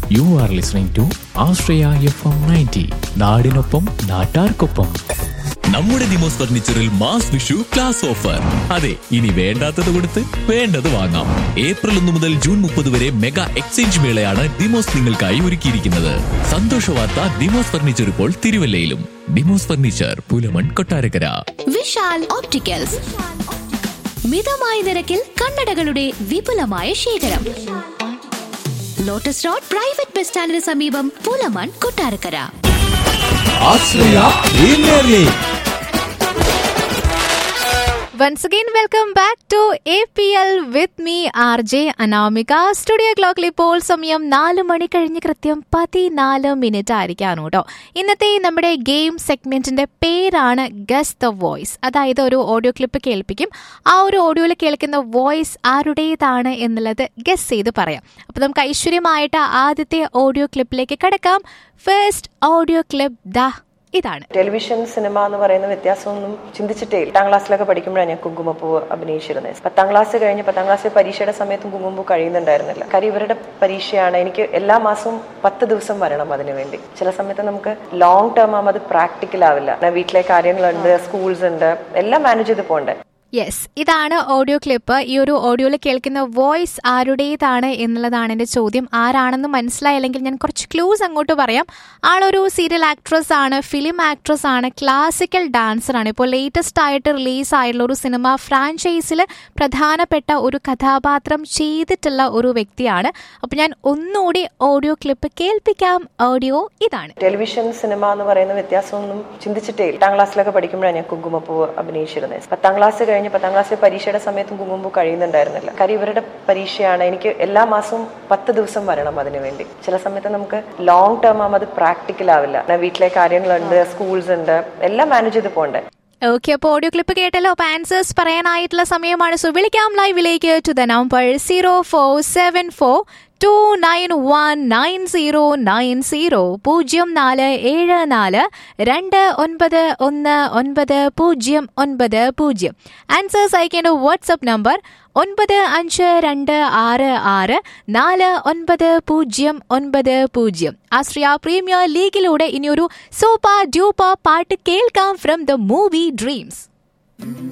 U are listening to Ashraya F M ninety നാടിനൊപ്പം നാട്ടാർക്കൊപ്പം നമ്മുടെ ദിമോസ് ഫർണിച്ചറിൽ മാസ് വിഷു ക്ലാസ് ഓഫർ അതെ ഇനി വേണ്ടാത്തത് കൊടുത്ത് വേണ്ടത് വാങ്ങാം ഏപ്രിൽ ഒന്ന് മുതൽ ജൂൺ മുപ്പത് വരെ മെഗാ എക്സ്ചേഞ്ച് മേളയാണ് ദിമോസ് നിങ്ങൾക്കായി ഒരുക്കിയിരിക്കുന്നത് സന്തോഷ വാർത്ത ദിമോസ് ഫർണിച്ചർ ഇപ്പോൾ തിരുവല്ലയിലും ദിമോസ് ഫർണിച്ചർ പുലമൺ കൊട്ടാരക്കര വിശാൽ ഓപ്റ്റിക്കൽസ് മിതമായ നിരക്കിൽ കണ്ണടകളുടെ വിപുലമായ ശേഖരം ലോട്ടസ് റോഡ് പ്രൈവറ്റ് ബസ് സ്റ്റാൻഡിന് സമീപം Pulamon Kottarakkara Once again, welcome back to APL with me, RJ Anamika studio ക്ലോക്കിൽ ഇപ്പോൾ സമയം നാല് മണി കഴിഞ്ഞ് കൃത്യം പതിനാല് മിനിറ്റ് ആയിരിക്കാണ് കേട്ടോ ഇന്നത്തെ നമ്മുടെ ഗെയിം സെഗ്മെന്റിന്റെ പേരാണ് ഗസ് ദ വോയിസ് അതായത് ഒരു ഓഡിയോ ക്ലിപ്പ് കേൾപ്പിക്കും ആ ഒരു ഓഡിയോയിൽ കേൾക്കുന്ന വോയിസ് ആരുടേതാണ് എന്നുള്ളത് ഗസ് ചെയ്ത് പറയാം അപ്പോൾ നമുക്ക് ഐശ്വര്യമായിട്ട് ആദ്യത്തെ ഓഡിയോ ക്ലിപ്പിലേക്ക് കിടക്കാം ഫസ്റ്റ് ഓഡിയോ ക്ലിപ്പ് ദാ ഇതാണ് ടെലിവിഷൻ സിനിമ എന്ന് പറയുന്ന വ്യത്യാസമൊന്നും ചിന്തിച്ചിട്ടേ ഇല്ല എട്ടാം ക്ലാസ്സിലൊക്കെ പഠിക്കുമ്പോഴാണ് ഞാൻ കുങ്കുമപ്പൂവ് അഭിനയിച്ചിരുന്നത് പത്താം ക്ലാസ് കഴിഞ്ഞ് പത്താം ക്ലാസ്സിൽ പരീക്ഷയുടെ സമയത്തും കുങ്കുമപ്പൂ കഴിയുന്നുണ്ടായിരുന്നില്ല കാര്യം ഇവരുടെ പരീക്ഷയാണ് എനിക്ക് എല്ലാ മാസവും പത്ത് ദിവസം വരണം അതിനു വേണ്ടി ചില സമയത്ത് നമുക്ക് ലോങ് ടേം ആകുമ്പോൾ അത് പ്രാക്ടിക്കൽ ആവില്ല ഞാൻ വീട്ടിലെ കാര്യങ്ങളുണ്ട് സ്കൂൾസ് ഉണ്ട് എല്ലാം മാനേജ് ചെയ്ത് പോകണ്ടേ യെസ് ഇതാണ് ഓഡിയോ ക്ലിപ്പ് ഈ ഒരു ഓഡിയോയിൽ കേൾക്കുന്ന വോയിസ് ആരുടേതാണ് എന്നുള്ളതാണ് എൻ്റെ ചോദ്യം ആരാണെന്ന് മനസ്സിലായില്ലെങ്കിൽ ഞാൻ കുറച്ച് ക്ലൂസ് അങ്ങോട്ട് പറയാം ആളൊരു സീരിയൽ ആക്ട്രസ് ആണ് ഫിലിം ആക്ട്രസ് ആണ് ക്ലാസിക്കൽ ഡാൻസർ ആണ് ഇപ്പോൾ ലേറ്റസ്റ്റ് ആയിട്ട് റിലീസ് ആയിട്ടുള്ള ഒരു സിനിമ ഫ്രാഞ്ചൈസിൽ പ്രധാനപ്പെട്ട ഒരു കഥാപാത്രം ചെയ്തിട്ടുള്ള ഒരു വ്യക്തിയാണ് അപ്പോൾ ഞാൻ ഒന്നുകൂടി ഓഡിയോ ക്ലിപ്പ് കേൾപ്പിക്കാം ഓഡിയോ ഇതാണ് ടെലിവിഷൻ സിനിമ എന്ന് പറയുന്ന വ്യത്യാസമൊന്നും ചിന്തിച്ചിട്ടേ ഇല്ല എട്ടാം ക്ലാസ്സിലൊക്കെ പഠിക്കുമ്പോഴാണ് ഞാൻ കുങ്കുമപ്പൂവ് അഭിനയിച്ചിരുന്നത് പത്താം ക്ലാസ് കഴിഞ്ഞ് പത്താം ക്ലാസ്സിൽ പരീക്ഷയുടെ സമയത്തും കുങ്കുമപ്പൂ കഴിയുന്നുണ്ടായിരുന്നില്ല കാര്യം ഇവരുടെ പരീക്ഷയാണ് എനിക്ക് എല്ലാ മാസവും പത്ത് ദിവസം വരണം അതിനു വേണ്ടി ചില സമയത്ത് നമുക്ക് ലോങ് ടേം ആകുമ്പോൾ അത് പ്രാക്ടിക്കൽ ആവില്ല ഞാൻ വീട്ടിലെ കാര്യങ്ങളുണ്ട് സ്കൂൾസ് ഉണ്ട് എല്ലാം മാനേജ് ചെയ്ത് പോകണ്ടേ ഓക്കെ അപ്പോൾ ഓഡിയോ ക്ലിപ്പ് കേട്ടല്ലോ അപ്പോൾ ആൻസേഴ്സ് പറയാനായിട്ടുള്ള സമയമാണ് സോ വിളിക്കാം ലൈവിലേക്ക് to the number zero four seven four two nine one nine zero nine zero പൂജ്യം നാല് ഏഴ് നാല് രണ്ട് ഒൻപത് ഒന്ന് ഒൻപത് പൂജ്യം ഒൻപത് പൂജ്യം ആൻസേഴ്സ് അയക്കേണ്ട വാട്സപ്പ് നമ്പർ ഒൻപത് അഞ്ച് രണ്ട് ആറ് ആറ് നാല് ഒൻപത് പൂജ്യം ഒൻപത് പൂജ്യം ആശ്രിയ പ്രീമിയർ ലീഗിലൂടെ ഇനിയൊരു സൂപ്പർ ഡ്യൂപ്പർ പാട്ട് കേൾക്കാം ഫ്രം ദ മൂവി ഡ്രീംസ്